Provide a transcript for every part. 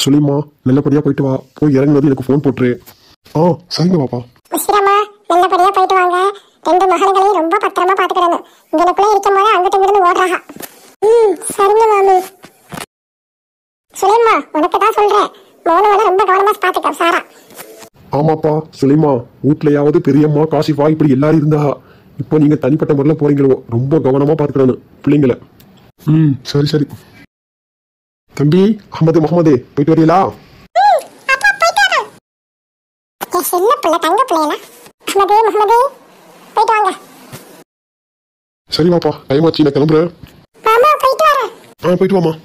சொல்லிம்மா நல்லபடியா போயிட்டு வா போய் இறங்குனது எனக்கு ஃபோன் போட்டுரு ஆ சரிங்க பாப்பா முஸ்லிமா நல்லபடியா போயிட்டு வாங்க ரெண்டு மகன்களையும் ரொம்ப பத்திரமா பாத்துக்கிறேன் இங்கனக்குள்ள இருக்கும் போது அங்கிட்டு இங்கிட்டு ஓடுறாங்க ம் சரிங்க மாமி சுலைமா உனக்கு தான் சொல்றேன் மௌனவனை ரொம்ப கவனமா பாத்துக்க சாரா ஆமாப்பா சுலைமா வீட்லயாவது பெரியம்மா காசிஃபா இப்படி எல்லாரும் இருந்தா இப்போ நீங்க தனிப்பட்ட முறையில் போறீங்களோ ரொம்ப கவனமா பார்த்துக்கணும் பிள்ளைங்கள ம் சரி சரி தம்பி அஹமது முகமது போயிட்டு வரீங்களா அப்பா போயிட்டு வரேன் என் செல்ல பிள்ளை தங்க பிள்ளைல அஹமதே முகமதே போயிட்டு வாங்க சரி வாப்பா டைம் ஆச்சு நான் கிளம்புறேன் மாமா போயிட்டு வரேன் ஆ போயிட்டு வாமா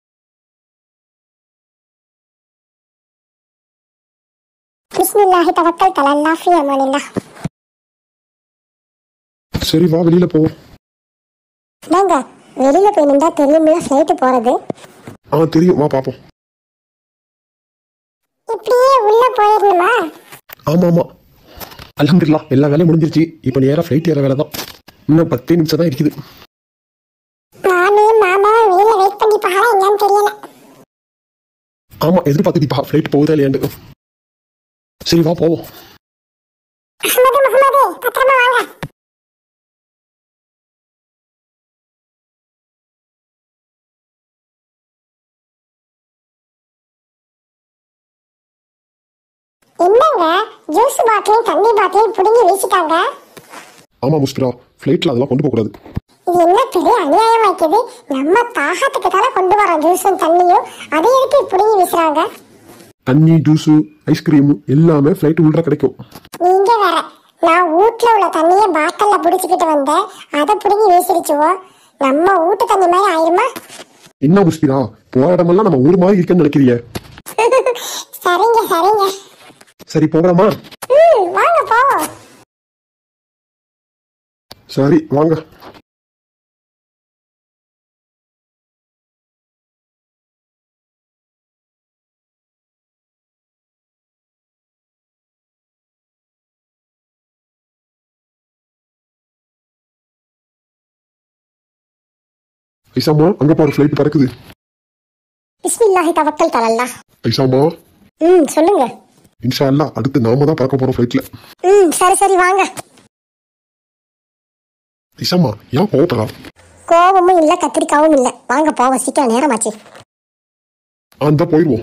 பிஸ்மில்லாஹி தவக்கல் தலல்லா ஃபி அமானில்லா சரி வா வெளியில போ நாங்க வெளியில போய் நின்றா தெரியுமில்ல ஃப்ளைட்டு போறது ஆ தெரியும் வா பாப்போம் இப்படியே உள்ள போயிடணுமா ஆமா ஆமா அல்ஹம்துலில்லாஹ் எல்லா வேலையும் முடிஞ்சிருச்சு இப்போ நேரா ஃப்ளைட் ஏற வேலை தான் இன்னும் பத்தே நிமிஷம் தான் இருக்குது மாமி மாமா வெளியில வெயிட் பண்ணி பாரா என்னன்னு தெரியல ஆமா எதிர்பார்த்துட்டிப்பா ஃப்ளைட் போகுதா இல்லையாண்டு சரி வா போவோம் அஹமது முகமது பத்திரமா வாங்க என்னங்க ஜூஸ் பாட்டிலையும் தண்ணி பாட்டிலையும் புடுங்கி வீசிட்டாங்க ஆமா முஸ்பிரா ஃப்ளைட்ல அதெல்லாம் கொண்டு போகக்கூடாது இது என்ன பெரிய அநியாயம் வைக்குது நம்ம தாகத்துக்கு தானே கொண்டு வரோம் ஜூஸும் தண்ணியும் அதை எதுக்கு புடுங்கி வீசுறாங்க தண்ணி ஜூஸு ஐஸ்கிரீம் எல்லாமே ஃப்ளைட் உள்ள கிடைக்கும் நீங்க வேற நான் வீட்ல உள்ள தண்ணிய பாட்டில்ல புடிச்சுக்கிட்டு வந்தேன் அதை புடுங்கி வீசிருச்சுவோ நம்ம வீட்டு தண்ணி மாதிரி ஆயிருமா என்ன முஸ்பிரா போற இடமெல்லாம் நம்ம ஊர் மாதிரி இருக்குன்னு நினைக்கிறிய சரிங்க சரிங்க சரி போகலாமா ம் வாங்க போவோம் சரி வாங்க ஐசாமா அங்க பாரு ஃப்ளைட் பறக்குது பிஸ்மில்லாஹி தவக்கல் தலல்லா ஐசாமா ம் சொல்லுங்க இன்ஷா அல்லாஹ் அடுத்து நாம தான் பறக்க போறோம் ஃப்ளைட்ல ம் சரி சரி வாங்க ஐசாமா ஏன் கோவப்படுறா கோபமும் இல்ல கத்திரிக்காவும் இல்ல வாங்க போவோம் சீக்கிரம் நேரமாச்சு அந்த போயிடுவோம்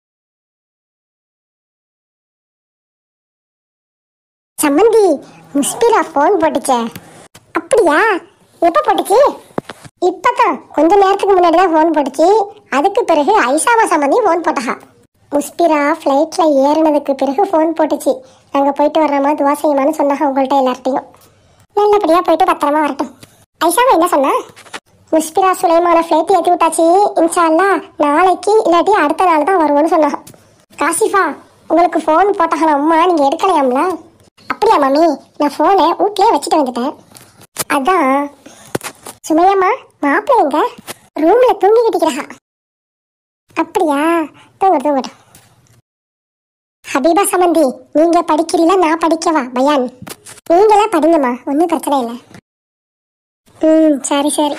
சம்மந்தி முஸ்பிரா ஃபோன் போட்டுச்சே அப்படியா எப்போ போட்டுச்சு இப்பதான் கொஞ்ச நேரத்துக்கு முன்னாடி தான் ஃபோன் போட்டுச்சு அதுக்கு பிறகு ஐசாமா சம்மந்தி ஃபோன் போட்டா முஸ்பிரா ஃப்ளைட்ல ஏறினதுக்கு பிறகு ஃபோன் போட்டுச்சு நாங்க போயிட்டு வர்றோமா துவா செய்யுமான்னு சொன்னாங்க உங்கள்ட்ட எல்லார்ட்டையும் நல்லபடியா போயிட்டு பத்திரமா வரட்டும் ஐசாமா என்ன சொன்னா முஸ்பிரா சுலைமான ஃப்ளைட் ஏற்றி விட்டாச்சு இன்ஷா அல்லாஹ் நாளைக்கு இல்லாட்டி அடுத்த நாள் தான் வருவோம்னு சொன்னாங்க காசிஃபா உங்களுக்கு ஃபோன் போட்டாங்களா அம்மா நீங்க எடுக்கலையாம்ல அப்படியா மாமி நான் ஃபோனை வீட்லயே வச்சுட்டு வந்துட்டேன் அதான் சுமையம்மா மாப்பிள்ளை எங்க ரூம்ல தூங்கிக்கிட்டு இருக்கிறா அப்படியா தூங்க தூங்கட்டும் ஹபீபா சமந்தி நீங்க படிக்கிறீங்களா நான் படிக்கவா பயான் நீங்களா படிங்கம்மா ஒன்றும் பிரச்சனை இல்லை ம் சரி சரி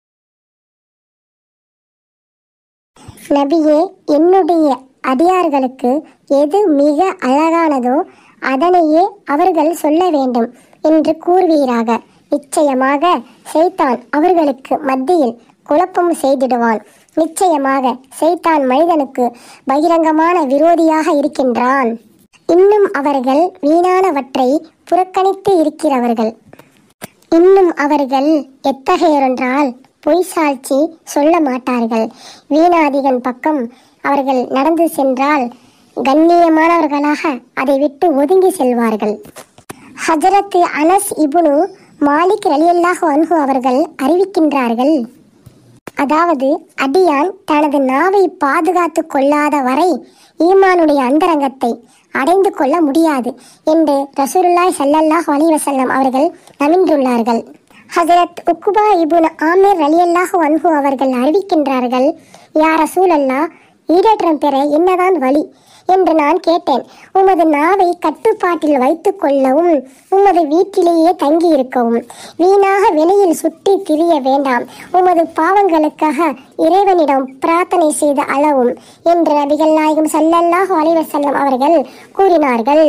நபியே என்னுடைய அடியார்களுக்கு எது மிக அழகானதோ அதனையே அவர்கள் சொல்ல வேண்டும் என்று கூறுவீராக நிச்சயமாக செய்தான் அவர்களுக்கு மத்தியில் குழப்பம் செய்திடுவான் நிச்சயமாக செய்தான் மனிதனுக்கு பகிரங்கமான விரோதியாக இருக்கின்றான் இன்னும் அவர்கள் வீணானவற்றை புறக்கணித்து இருக்கிறவர்கள் இன்னும் அவர்கள் எத்தகையோரென்றால் பொய் சாட்சி சொல்ல மாட்டார்கள் வீணாதிகன் பக்கம் அவர்கள் நடந்து சென்றால் கண்ணியமானவர்களாக அதை விட்டு ஒதுங்கி செல்வார்கள் ஹஜரத் அனஸ் இபுனு மாலிக் ரலியல்லாஹு அன்ஹு அவர்கள் அறிவிக்கின்றார்கள் அதாவது அடியான் தனது நாவை பாதுகாத்து கொள்ளாத வரை ஈமானுடைய அந்தரங்கத்தை அடைந்து கொள்ள முடியாது என்று ரசூலுல்லாஹி ஸல்லல்லாஹு அலைஹி வஸல்லம் அவர்கள் நவின்றுள்ளார்கள் ஹஜரத் உக்குபா இபுன் ஆமிர் ரலியல்லாஹு அன்ஹு அவர்கள் அறிவிக்கின்றார்கள் யா ரசூலல்லா ஈடேற்றம் பெற என்னதான் வழி என்று நான் கேட்டேன் உமது நாவை கட்டுப்பாட்டில் வைத்துக் கொள்ளவும் உமது வீட்டிலேயே தங்கியிருக்கவும் வீணாக வெளியில் சுற்றி திரிய வேண்டாம் உமது பாவங்களுக்காக இறைவனிடம் பிரார்த்தனை செய்து அளவும் என்று நபிகள் நாயகம் ஸல்லல்லாஹு அலைஹி வஸல்லம் அவர்கள் கூறினார்கள்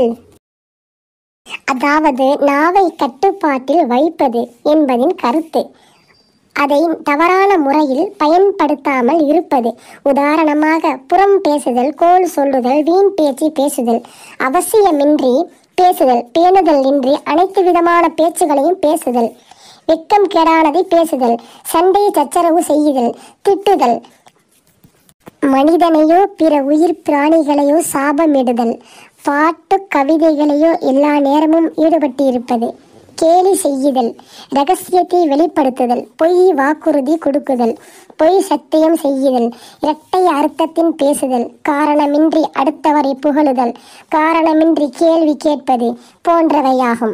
அதாவது நாவை கட்டுப்பாட்டில் வைப்பது என்பதின் கருத்து அதை தவறான முறையில் பயன்படுத்தாமல் இருப்பது உதாரணமாக புறம் பேசுதல் கோல் சொல்லுதல் வீண் பேச்சு பேசுதல் அவசியமின்றி பேசுதல் பேணுதல் இன்றி அனைத்து விதமான பேச்சுகளையும் பேசுதல் வெட்கம் கெடானதை பேசுதல் சண்டை சச்சரவு செய்யுதல் திட்டுதல் மனிதனையோ பிற உயிர் பிராணிகளையோ சாபமிடுதல் பாட்டு கவிதைகளையோ எல்லா நேரமும் ஈடுபட்டு இருப்பது கேலி செய்யுதல் ரகசியத்தை வெளிப்படுத்துதல் பொய் வாக்குறுதி கொடுக்குதல் பொய் சத்தியம் செய்யுதல் இரட்டை அர்த்தத்தின் பேசுதல் காரணமின்றி அடுத்தவரை புகழுதல் காரணமின்றி கேள்வி கேட்பது போன்றவையாகும்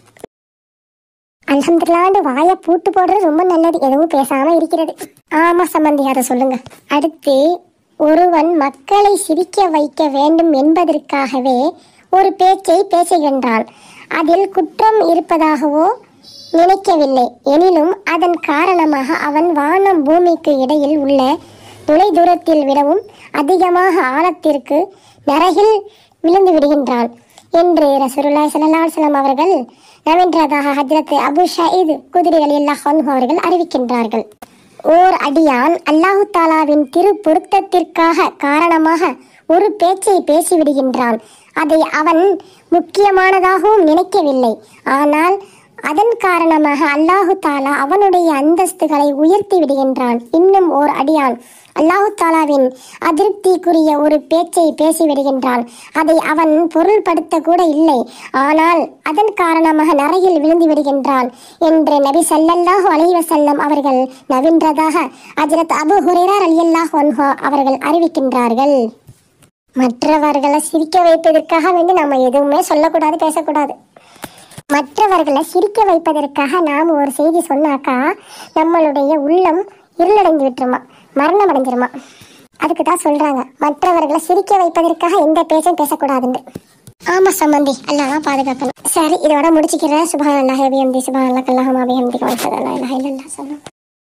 அல்ஹம்துலில்லாண்டு வாயை பூட்டு போடுறது ரொம்ப நல்லது எதுவும் பேசாம இருக்கிறது ஆமா சம்பந்தி அதை சொல்லுங்க அடுத்து ஒருவன் மக்களை சிரிக்க வைக்க வேண்டும் என்பதற்காகவே ஒரு பேச்சை பேசுகின்றான் அதில் குற்றம் இருப்பதாகவோ நினைக்கவில்லை எனினும் அதன் காரணமாக அவன் வானம் பூமிக்கு இடையில் உள்ள தொலை தூரத்தில் விடவும் அதிகமாக ஆழத்திற்கு நரகில் விழுந்து விடுகின்றான் என்று ரசூலுல்லாஹி ஸல்லல்லாஹு அலைஹி வஸல்லம் அவர்கள் நவீன்றதாக ஹஜ்ரத் அபு ஷயீத் குதிரைகள் அல்லாஹ் அவர்கள் அறிவிக்கின்றார்கள் ஓர் அடியான் அல்லாஹு தாலாவின் திரு பொருத்தத்திற்காக காரணமாக ஒரு பேச்சை பேசிவிடுகின்றான் அதை அவன் முக்கியமானதாகவும் நினைக்கவில்லை ஆனால் அதன் காரணமாக அல்லாஹு தாலா அவனுடைய அந்தஸ்துகளை உயர்த்தி விடுகின்றான் இன்னும் ஓர் அடியான் அல்லாஹு தாலாவின் அதிருப்திக்குரிய ஒரு பேச்சை பேசிவிடுகின்றான் அதை அவன் பொருள்படுத்த கூட இல்லை ஆனால் அதன் காரணமாக நரையில் விழுந்து விடுகின்றான் என்று நபி ஸல்லல்லாஹு அலைஹி வஸல்லம் அவர்கள் நவின்றதாக ஹஜ்ரத் அபு ஹுரைரா ரலியல்லாஹு அன்ஹு அவர்கள் அறிவிக்கின்றார்கள் மற்றவர்களை சிரிக்க வைப்பதற்காக வேண்டி நம்ம எதுவுமே சொல்லக்கூடாது பேசக்கூடாது மற்றவர்களை சிரிக்க வைப்பதற்காக நாம் ஒரு செய்தி சொன்னாக்கா நம்மளுடைய உள்ளம் இருளடைந்து விட்டுருமா மரணம் அடைஞ்சிருமா அதுக்கு தான் சொல்றாங்க மற்றவர்களை சிரிக்க வைப்பதற்காக எந்த பேச்சும் பேசக்கூடாதுன்னு ஆமா சம்பந்தி அல்லாஹ் பாதுகாக்கணும் சரி இதோட முடிச்சுக்கிறேன் சுபான் அல்லாஹ் அபிஹம்தி சுபான் அல்லாஹ் கல்லாஹம் அபிஹம்தி கவசதல்லா இல்லாஹ் இல்லல்லா சொல்லணும்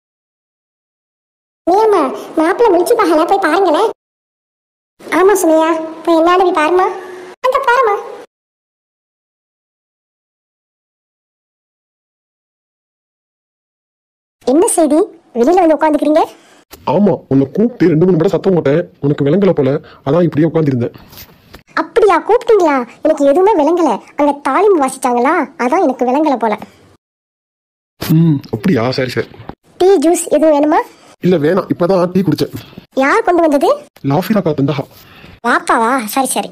நீயம்மா மாப்பிள்ளை முடிச்சு பாகல போய் பாருங்களேன் ஆமா சுமையா போய் என்னன்னு போய் பாருமா அந்த பாருமா என்ன செய்தி வெளியில வந்து உட்காந்துக்கிறீங்க ஆமா உன்னை கூப்பிட்டு ரெண்டு மூணு மணி சத்தம் போட்டேன் உனக்கு விளங்கல போல அதான் இப்படியே உட்காந்துருந்தேன் அப்படியா கூப்பிட்டீங்களா எனக்கு எதுவுமே விளங்கல அங்க தாலிம் வாசிச்சாங்களா அதான் எனக்கு விளங்கல போல ம் அப்படியா சரி சரி டீ ஜூஸ் எதுவும் வேணுமா இல்ல வேணாம் இப்பதான் டீ குடிச்சேன் யார் கொண்டு வந்தது லாஃபிரா காத்தந்தா வாப்பாவா சரி சரி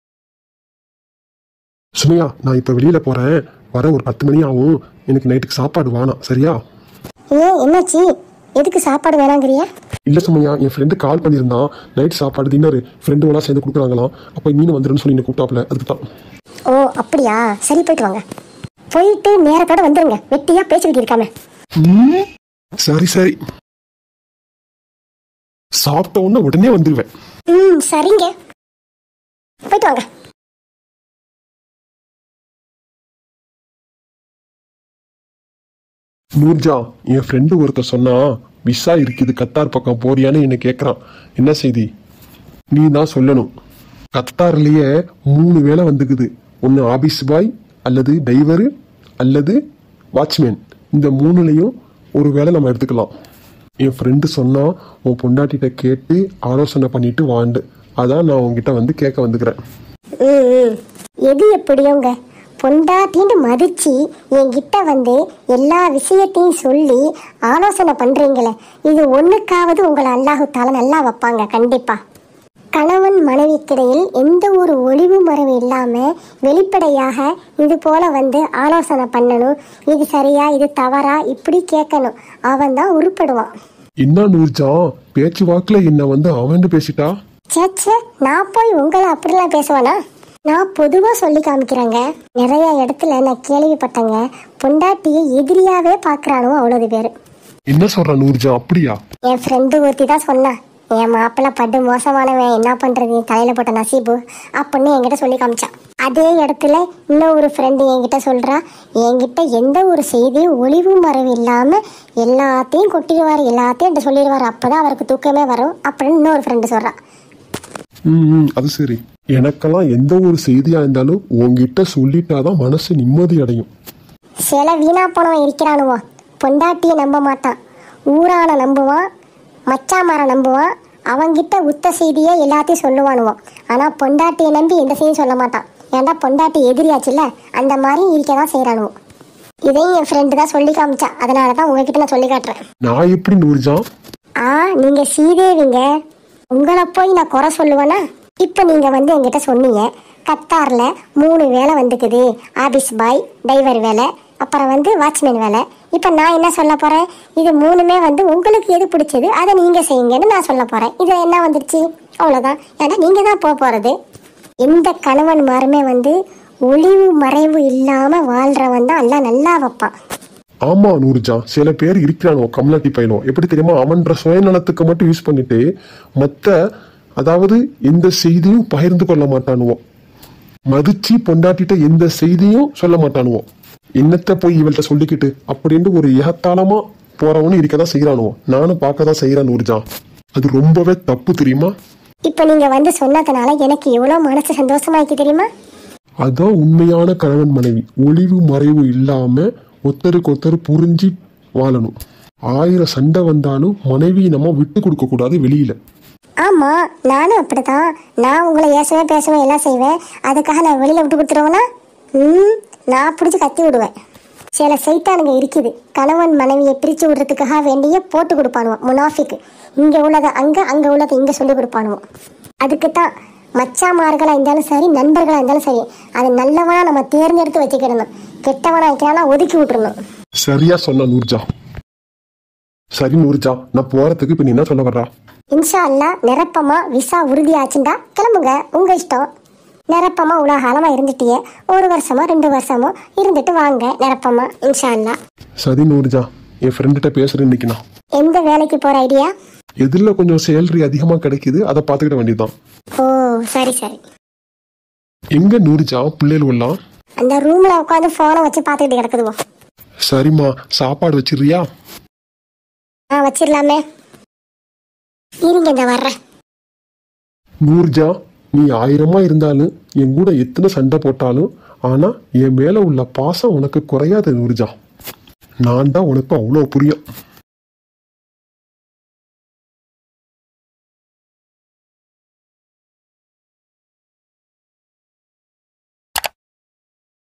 சுமையா நான் இப்ப வெளியில போறேன் வர ஒரு பத்து மணி ஆகும் எனக்கு நைட்டுக்கு சாப்பாடு வேணாம் சரியா ஏன் என்னாச்சு எதுக்கு சாப்பாடு வேணாங்கிறிய இல்ல சுமையா என் ஃப்ரெண்டு கால் பண்ணியிருந்தான் நைட் சாப்பாடு டின்னர் ஃப்ரெண்டுவெல்லாம் சேர்ந்து கொடுக்குறாங்களாம் அப்போ நீனு வந்துருன்னு சொல்லி என்ன கூப்பிட்டாப்ல அதுக்கு தான் ஓ அப்படியா சரி போயிட்டு வாங்க போயிட்டு நேரத்தோட வந்துருங்க வெட்டியா பேசிக்கிட்டு இருக்காம ம், சரி சரி சாப்பிட்ட உடனே உடனே வந்துருவேன் ம் சரிங்க போயிட்டு வாங்க நூர்ஜா என் ஃப்ரெண்டு ஒருத்தர் சொன்னா விசா இருக்குது கத்தார் பக்கம் போறியான்னு என்ன கேட்குறான் என்ன செய்தி நீ தான் சொல்லணும் கத்தார்லயே மூணு வேலை வந்துக்குது ஒன்று ஆபீஸ் பாய் அல்லது டிரைவரு அல்லது வாட்ச்மேன் இந்த மூணுலையும் ஒரு வேலை நம்ம எடுத்துக்கலாம் என் ஃப்ரெண்டு சொன்னா உன் பொண்டாட்டிகிட்ட கேட்டு ஆலோசனை பண்ணிட்டு வாண்டு அதான் நான் உன்கிட்ட வந்து கேட்க வந்துக்கிறேன் ம் ம். எது எப்படியோங்க பொண்டாட்டின்னு மதிச்சு என்கிட்ட வந்து எல்லா விஷயத்தையும் சொல்லி ஆலோசனை பண்றீங்களே இது ஒண்ணுக்காவது உங்களை அல்லாஹு தால நல்லா வைப்பாங்க கண்டிப்பா கணவன் மனைவிக்கிடையில் எந்த ஒரு ஒளிவு மறைவு இல்லாம வெளிப்படையாக இது போல வந்து ஆலோசனை பண்ணணும் இது சரியா இது தவறா இப்படி கேட்கணும் அவன் தான் உருப்படுவான் என்ன நூர்ஜா பேச்சு வாக்குல என்ன வந்து அவன்ட்டு பேசிட்டா சேச்சே நான் போய் உங்களை அப்படிலாம் பேசுவேனா நான் பொதுவாக சொல்லி காமிக்கிறேங்க நிறைய இடத்துல நான் கேள்விப்பட்டேங்க பொண்டாட்டியை எதிரியாவே பார்க்குறானோ அவ்வளோது பேர் என்ன சொல்ற நூர்ஜா அப்படியா என் ஃப்ரெண்டு ஒருத்தி தான் சொன்னா என் மாப்பிள்ளை படு மோசமானவன் என்ன பண்றது தலையில போட்ட நசீபு அப்படின்னு என்கிட்ட சொல்லி காமிச்சான் அதே இடத்துல இன்னும் ஒரு ஃப்ரெண்டு என்கிட்ட சொல்றா என்கிட்ட எந்த ஒரு செய்தியும் ஒளிவு மறைவு இல்லாம எல்லாத்தையும் கொட்டிடுவார் எல்லாத்தையும் என்கிட்ட சொல்லிடுவார் அப்பதான் அவருக்கு தூக்கமே வரும் அப்படின்னு இன்னொரு ஃப்ரெண்டு சொல்றா ம் ம், அது சரி எனக்கெல்லாம் எந்த ஒரு செய்தியா இருந்தாலும் உன்கிட்ட சொல்லிட்டாதான் மனசு நிம்மதி அடையும் சில வீணா போனவன் இருக்கிறானுவோ பொண்டாட்டியை நம்ப மாட்டான் ஊரான நம்புவான் மச்சாமாரை நம்புவான் அவங்கிட்ட உத்த செய்தியை எல்லாத்தையும் சொல்லுவானுவோ ஆனா பொண்டாட்டியை நம்பி எந்த செய்தியும் சொல்ல மாட்டான் ஏன்டா பொண்டாட்டி எதிரியாச்சுல்ல அந்த மாதிரி இருக்க தான் செய்கிறானுவோ இதையும் என் ஃப்ரெண்டு தான் சொல்லி காமிச்சா அதனால தான் உங்ககிட்ட நான் சொல்லி காட்டுறேன் நான் எப்படி நூர்ஜான் ஆ நீங்க சீதேவிங்க உங்களை போய் நான் குறை சொல்லுவேனா இப்போ நீங்க வந்து என்கிட்ட சொன்னீங்க கத்தார்ல மூணு வேலை வந்துக்குது ஆபீஸ் பாய் டிரைவர் வேலை அப்புறம் வந்து வாட்ச்மேன் வேலை இப்போ நான் என்ன சொல்ல போறேன் இது மூணுமே வந்து உங்களுக்கு எது பிடிச்சது அதை நீங்க செய்யுங்கன்னு நான் சொல்ல போறேன் இது என்ன வந்துடுச்சு அவ்வளோதான் ஏன்னா நீங்க தான் போக போறது எந்த கணவன் மாருமே வந்து ஒளிவு மறைவு இல்லாம வாழ்றவன் தான் எல்லாம் நல்லா வைப்பான் ஆமா நூர்ஜான் சில பேர் இருக்கிறானோ கம்லாட்டி பையனோ எப்படி தெரியுமா அவன்ற சுயநலத்துக்கு மட்டும் யூஸ் பண்ணிட்டு மத்த அதாவது எந்த செய்தியும் பகிர்ந்து கொள்ள மாட்டானுவோ மதிச்சு பொண்டாட்டிட்ட எந்த செய்தியும் சொல்ல மாட்டானுவோ என்னத்த போய் இவள்கிட்ட சொல்லிக்கிட்டு அப்படின்ட்டு ஒரு ஏகத்தாளமா போறவனும் இருக்கதான் செய்யறானுவோ நானும் பார்க்க தான் செய்யறேன் நூர்ஜான் அது ரொம்பவே தப்பு தெரியுமா இப்போ நீங்க வந்து சொன்னதுனால எனக்கு எவ்வளவு மனசு சந்தோஷமா இருக்கு தெரியுமா அதான் உண்மையான கணவன் மனைவி ஒளிவு மறைவு இல்லாம ஒருத்தருக்கு ஒருத்தர் புரிஞ்சு வாழணும் ஆயிரம் சண்டை வந்தாலும் மனைவி நம்ம விட்டு கொடுக்க கூடாது வெளியில ஆமா நானும் அப்படிதான் நான் உங்களை ஏசவே பேசவே எல்லாம் செய்வேன் அதுக்காக நான் வெளியில விட்டு கொடுத்துருவேனா ம் நான் பிடிச்சி கத்தி விடுவேன் சில சைத்தானுங்க இருக்குது கணவன் மனைவியை பிரிச்சு விடுறதுக்காக வேண்டிய போட்டு கொடுப்பானுவோம் முனாஃபிக்கு இங்க உள்ளதை அங்க அங்க உள்ளதை இங்க சொல்லி கொடுப்பானுவோம் அதுக்கு தான் மச்சாமார்களா இருந்தாலும் சரி நண்பர்களா இருந்தாலும் சரி அது நல்லவனா நம்ம தேர்ந்தெடுத்து வச்சுக்கிடணும் கெட்டவனா இருக்கிறானா ஒதுக்கி விட்டுறணும் சரியா சொன்ன நூர்ஜா சரி நூர்ஜா நான் போறதுக்கு இப்ப நீ என்ன சொல்ல வர்றா இன்ஷா அல்லா நிரப்பமா விசா உறுதியாச்சுண்டா கிளம்புங்க உங்க இஷ்டம் நிரப்பமா உலக காலமா இருந்துட்டியே ஒரு வருஷமோ ரெண்டு வருஷமோ இருந்துட்டு வாங்க நிரப்பமா இன்ஷா அல்லா சரி நூர்ஜா என் ஃப்ரெண்டுகிட்ட பேசுறேன் இன்னைக்கு நான் எந்த வேலைக்கு போற ஐடியா எதுல கொஞ்சம் சேலரி அதிகமா கிடைக்குது அதை பார்த்துக்கிட வேண்டியதுதான் ஓ சரி சரி எங்க நூர்ஜா பிள்ளைகள் எல்லாம் அந்த ரூம்ல உட்காந்து போனை வச்சு பார்த்துக்கிட்டு கிடக்குதுவோ சரிம்மா சாப்பாடு வச்சிடுறியா ஆ வச்சிடலாமே இருங்க இந்த வர்றேன் நூர்ஜா நீ ஆயிரமா இருந்தாலும் என் கூட எத்தனை சண்டை போட்டாலும் ஆனா என் மேல உள்ள பாசம் உனக்கு குறையாது நூர்ஜா நான் தான் உனக்கு அவ்வளோ புரியும்